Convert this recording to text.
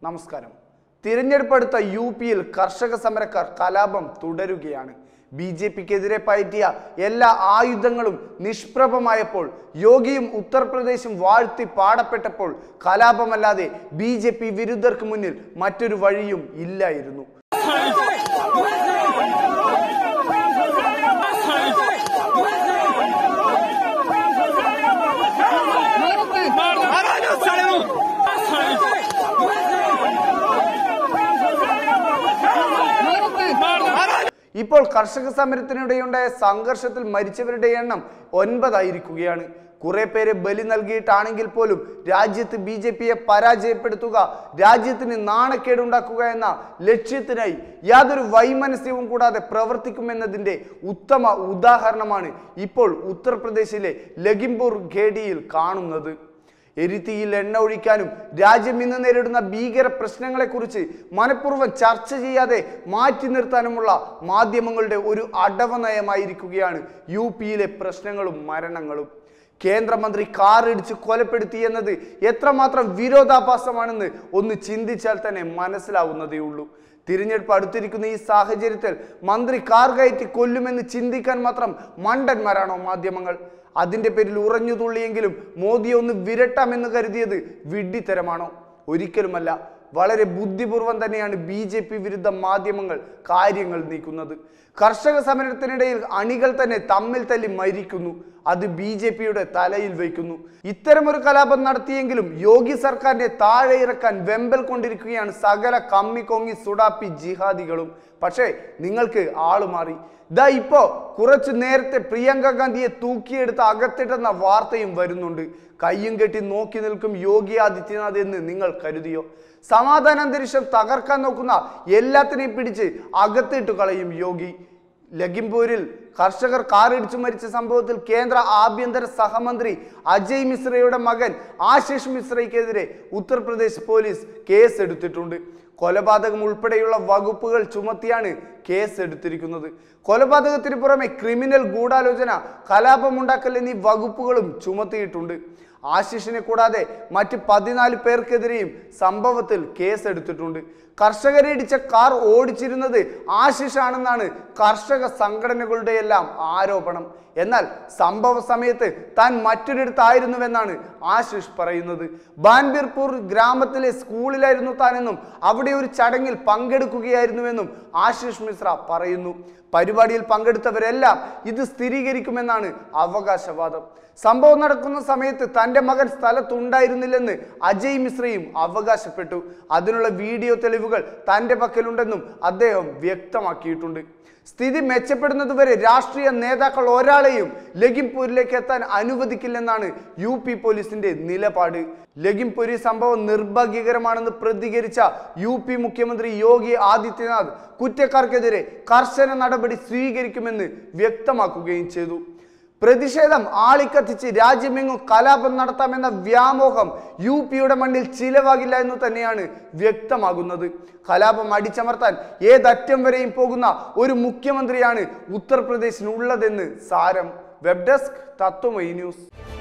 നമസ്കാരം തിരഞ്ഞെടുപ്പെടുത്ത യു പിയിൽ കർഷക സമരക്കാർ കലാപം തുടരുകയാണ് ബി ജെ പിക്കെതിരെ പയറ്റിയ എല്ലാ ആയുധങ്ങളും നിഷ്പ്രഭമായപ്പോൾ യോഗിയും ഉത്തർപ്രദേശും വാഴ്ത്തി പാടപ്പെട്ടപ്പോൾ കലാപമല്ലാതെ ബി ജെ പി വിരുദ്ധർക്ക് മുന്നിൽ മറ്റൊരു വഴിയും ഇല്ലായിരുന്നു ഇപ്പോൾ കർഷക സമരത്തിനിടെയുണ്ടായ സംഘർഷത്തിൽ മരിച്ചവരുടെ എണ്ണം ഒൻപതായിരിക്കുകയാണ് കുറെ പേര് ബലി നൽകിയിട്ടാണെങ്കിൽ പോലും രാജ്യത്ത് ബി ജെ പിയെ പരാജയപ്പെടുത്തുക രാജ്യത്തിന് നാണക്കേടുണ്ടാക്കുക എന്ന ലക്ഷ്യത്തിനായി യാതൊരു വൈമനസ്യവും കൂടാതെ പ്രവർത്തിക്കുമെന്നതിന്റെ ഉത്തമ ഉദാഹരണമാണ് ഇപ്പോൾ ഉത്തർപ്രദേശിലെ ലഖിംപൂർ ഖേഡിയിൽ കാണുന്നത് എരിത്തിയിൽ എണ്ണ ഒഴിക്കാനും രാജ്യം ഇന്ന് നേരിടുന്ന ഭീകര പ്രശ്നങ്ങളെക്കുറിച്ച് മനഃപൂർവ്വം ചർച്ച ചെയ്യാതെ മാറ്റി നിർത്താനുമുള്ള മാധ്യമങ്ങളുടെ ഒരു അടവ നയമായിരിക്കുകയാണ് യു പിയിലെ പ്രശ്നങ്ങളും മരണങ്ങളും കേന്ദ്രമന്ത്രി കാർ ഇടിച്ച് കൊലപ്പെടുത്തി എന്നത് എത്രമാത്രം വിരോധാഭാസമാണെന്ന് ഒന്ന് ചിന്തിച്ചാൽ തന്നെ മനസ്സിലാവുന്നതേ ഉള്ളൂ തിരഞ്ഞെടുപ്പ് അടുത്തിരിക്കുന്ന ഈ സാഹചര്യത്തിൽ മന്ത്രി കാർ കയറ്റി കൊല്ലുമെന്ന് ചിന്തിക്കാൻ മാത്രം മണ്ടന്മാരാണോ മാധ്യമങ്ങൾ അതിന്റെ പേരിൽ ഉറഞ്ഞു തുള്ളിയെങ്കിലും മോദിയെ ഒന്ന് വിരട്ടാമെന്ന് കരുതിയത് വിഡ്ഢിത്തരമാണോ ഒരിക്കലുമല്ല വളരെ ബുദ്ധിപൂർവം തന്നെയാണ് ബി ജെ പി വിരുദ്ധ മാധ്യമങ്ങൾ കാര്യങ്ങൾ നീക്കുന്നത് കർഷക സമരത്തിനിടയിൽ അണികൾ തന്നെ തമ്മിൽ തല്ലി മരിക്കുന്നു അത് ബി ജെ പിയുടെ തലയിൽ വയ്ക്കുന്നു ഇത്തരമൊരു കലാപം നടത്തിയെങ്കിലും യോഗി സർക്കാരിനെ താഴെ ഇറക്കാൻ വെമ്പൽ കൊണ്ടിരിക്കുകയാണ് സകല കമ്മി കൊങ്ങി സുഡാപ്പി ജിഹാദികളും പക്ഷേ നിങ്ങൾക്ക് ആള് മാറി ദാ ഇപ്പോ കുറച്ചു നേരത്തെ പ്രിയങ്ക ഗാന്ധിയെ തൂക്കിയെടുത്ത് അകത്തിട്ടെന്ന വാർത്തയും വരുന്നുണ്ട് കയ്യും കെട്ടി നോക്കി നിൽക്കും യോഗി ആദിത്യനാഥ് എന്ന് നിങ്ങൾ കരുതിയോ സമാധാന അന്തരീക്ഷം തകർക്കാൻ നോക്കുന്ന എല്ലാത്തിനെയും പിടിച്ച് അകത്തിട്ട് കളയും യോഗി ലഖിംപൂരിൽ കർഷകർ കാറിടിച്ചു മരിച്ച സംഭവത്തിൽ കേന്ദ്ര ആഭ്യന്തര സഹമന്ത്രി അജയ് മിശ്രയുടെ മകൻ ആശിഷ് മിശ്രയ്ക്കെതിരെ ഉത്തർപ്രദേശ് പോലീസ് കേസ് എടുത്തിട്ടുണ്ട് കൊലപാതകം ഉൾപ്പെടെയുള്ള വകുപ്പുകൾ ചുമത്തിയാണ് കേസ് എടുത്തിരിക്കുന്നത് കൊലപാതകത്തിന് പുറമെ ക്രിമിനൽ ഗൂഢാലോചന കലാപമുണ്ടാക്കൽ എന്നീ വകുപ്പുകളും ചുമത്തിയിട്ടുണ്ട് ആശിഷിനെ കൂടാതെ മറ്റ് പതിനാല് പേർക്കെതിരെയും സംഭവത്തിൽ കേസെടുത്തിട്ടുണ്ട് കർഷകരെ ഇടിച്ച കാർ ഓടിച്ചിരുന്നത് ആശിഷാണെന്നാണ് കർഷക സംഘടനകളുടെ എല്ലാം ആരോപണം എന്നാൽ സംഭവ സമയത്ത് താൻ മറ്റൊരിടത്തായിരുന്നുവെന്നാണ് ആശിഷ് പറയുന്നത് ബാൻബീർപൂർ ഗ്രാമത്തിലെ സ്കൂളിലായിരുന്നു താനെന്നും അവിടെ ഒരു ചടങ്ങിൽ പങ്കെടുക്കുകയായിരുന്നുവെന്നും ആശിഷ് മിശ്ര പറയുന്നു പരിപാടിയിൽ പങ്കെടുത്തവരെല്ലാം ഇത് സ്ഥിരീകരിക്കുമെന്നാണ് അവകാശവാദം സംഭവം നടക്കുന്ന സമയത്ത് തന്റെ മകൻ സ്ഥലത്തുണ്ടായിരുന്നില്ലെന്ന് അജയ് മിശ്രയും അവകാശപ്പെട്ടു അതിനുള്ള വീഡിയോ തെളിവുകൾ തന്റെ പക്കലുണ്ടെന്നും അദ്ദേഹം വ്യക്തമാക്കിയിട്ടുണ്ട് സ്ഥിതി മെച്ചപ്പെടുന്നതുവരെ രാഷ്ട്രീയ നേതാക്കൾ ഒരാളെയും ലഖിംപൂരിലേക്ക് എത്താൻ അനുവദിക്കില്ലെന്നാണ് യു പി പോലീസിന്റെ നിലപാട് ലഖിംപൂരി സംഭവം നിർഭാഗ്യകരമാണെന്ന് പ്രതികരിച്ച യു പി മുഖ്യമന്ത്രി യോഗി ആദിത്യനാഥ് കുറ്റക്കാർക്കെതിരെ കർശന നടപടി സ്വീകരിക്കുമെന്ന് വ്യക്തമാക്കുകയും ചെയ്തു പ്രതിഷേധം ആളിക്കത്തിച്ച് രാജ്യമെങ്ങും കലാപം നടത്താമെന്ന വ്യാമോഹം യു പിയുടെ മണ്ണിൽ ചിലവാകില്ല എന്ന് തന്നെയാണ് വ്യക്തമാകുന്നത് കലാപം അടിച്ചമർത്താൻ ഏതറ്റം വരെയും പോകുന്ന ഒരു മുഖ്യമന്ത്രിയാണ് ഉത്തർപ്രദേശിനുള്ളതെന്ന് സാരം വെബ് ഡെസ്ക് തത്വമൈ ന്യൂസ്